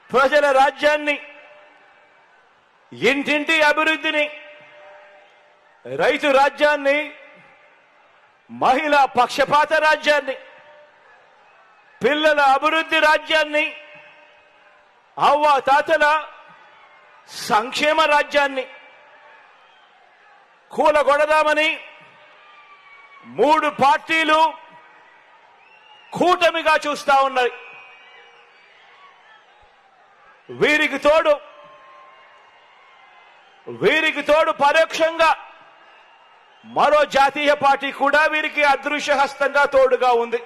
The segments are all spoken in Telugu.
ప్రజల రాజ్యాన్ని ఇంటింటి అభివృద్ధిని రైతు రాజ్యాన్ని మహిళా పక్షపాత రాజ్యాన్ని పిల్లల అభివృద్ధి రాజ్యాన్ని అవ్వ తాతల సంక్షేమ రాజ్యాన్ని కూలగొడదామని మూడు పార్టీలు కూటమిగా చూస్తా ఉన్నాయి వీరికి తోడు వీరికి తోడు పరోక్షంగా మరో జాతీయ పార్టీ కూడా వీరికి అదృశ్య హస్తంగా తోడుగా ఉంది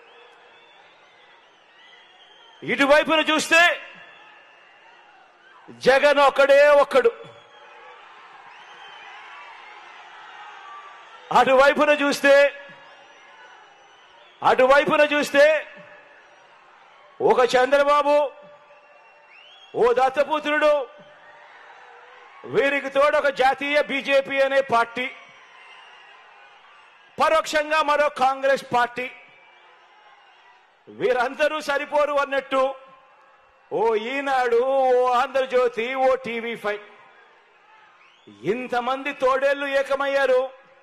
ఇటువైపున చూస్తే జగన్ ఒక్కడే ఒక్కడు అటువైపున చూస్తే అటువైపున చూస్తే ఒక చంద్రబాబు ఓ దత్తపుత్రుడు వీరికి తోడు ఒక జాతీయ బీజేపీ అనే పార్టీ పరోక్షంగా మరో కాంగ్రెస్ పార్టీ వీరందరూ సరిపోరు అన్నట్టు ఓ ఈనాడు ఓ ఆంధ్రజ్యోతి ఓ టీవీ ఫైవ్ ఇంతమంది తోడేళ్లు ఏకమయ్యారు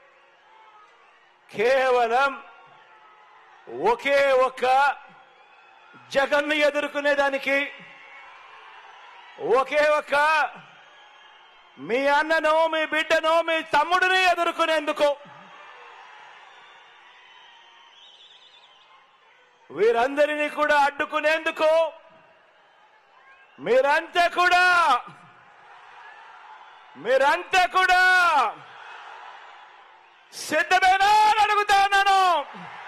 కేవలం ఒకే ఒక్క జగన్ను ఎదుర్కొనేదానికి ఒకే ఒక్క మీ అన్నను మీ బిడ్డను మీ తమ్ముడిని ఎదుర్కొనేందుకు వీరందరినీ కూడా అడ్డుకునేందుకు మీరంతా కూడా మీరంతా కూడా సిద్ధమేనా అని అడుగుతా ఉన్నాను